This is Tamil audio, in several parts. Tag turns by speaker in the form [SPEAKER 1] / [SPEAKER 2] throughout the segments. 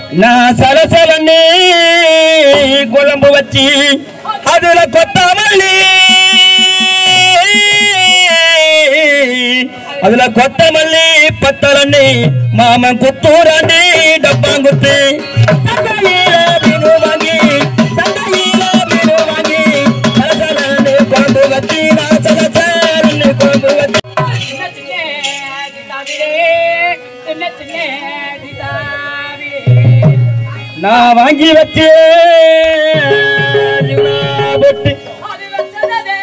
[SPEAKER 1] நான் சலசலன்னு குழம்பு வச்சு அதுல கொத்தமல்லி அதுல கொத்தமல்லி பத்தலண்ணி மாமன் குத்தூராண்டி டப்பாங்குத்து சந்தையில மீனு வாங்கி சந்தையில மீனு வாங்கி சலசலன்னு குழம்பு வச்சு நான் சலசலன்னு குழம்பு வச்சு
[SPEAKER 2] சின்ன சின்ன தீதாவிலே, சின்ன சின்ன தீதாவிலே.
[SPEAKER 1] நான் வாங்கி வச்சேன் பொட்டு
[SPEAKER 2] அது வச்சதே,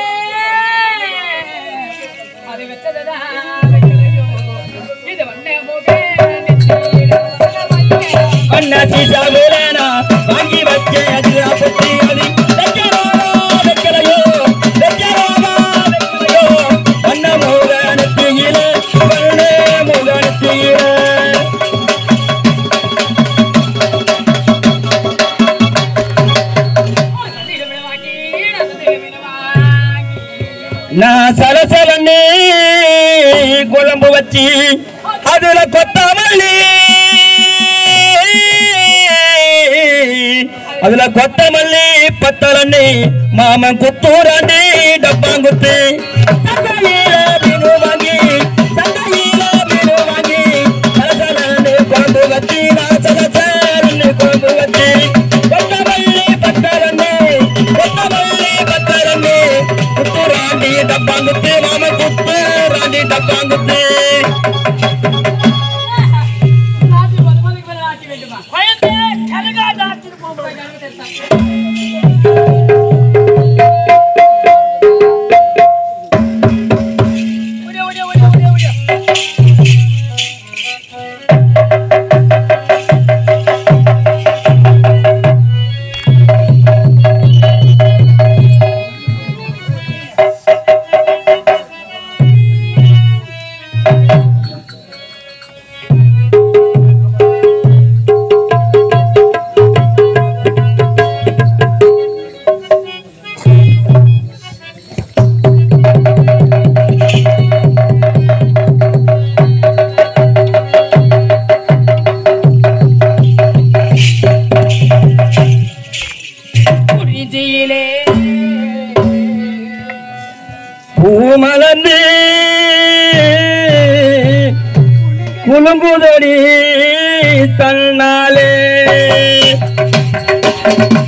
[SPEAKER 2] அது வச்சதா வைக்கலையோ. இது வண்ண முகே நெற்றியில வைக்க.
[SPEAKER 1] அண்ணாச்சி சாகுலேனா வாங்கி வச்சேன் அதுரா பொட்டி அது வைக்கிறோமா வைக்கலையோ வைக்கிறோமா வைக்கலையோ அண்ணா மோகனத்தியில வண்ணே மோகனத்தியில
[SPEAKER 2] சந்திர விளவாக்கி, சந்திர விளவாக்கி.
[SPEAKER 1] நான் சலசலன்னு குழம்பு வச்சு அதுல கொத்தமல்லி அதுல கொத்தமல்லி பத்தலண்ணி மாமன் குத்தூராண்டி டப்பாங்குத்து சந்தையில மீனு வாங்கி சந்தையில மீனு வாங்கி சலசலன்னு குழம்பு வச்சு நான் சலசலன்னு குழம்பு வச்சு கொத்தமல்லி பத்தலண்ணி கொத்தமல்லி பத்தலண்ணி குத்தூராண்டி டப்பாங்குத்து மாமன் குத்தூராண்டி டப்பாங்குத்து
[SPEAKER 2] நாட்டு மதுமதிக்கு மேல ஆட்சி வேண்டுமா? பயந்தே, கருகாத ஆட்சிக்கு போகும்போது கருகத்தை தட்டு. ஓடியா, ஓடியா, ஓடியா, ஓடியா, ஓடியா. குறிஞ்சியிலே
[SPEAKER 1] பூமலர்ந்து குலுங்குதடி தன்னாலே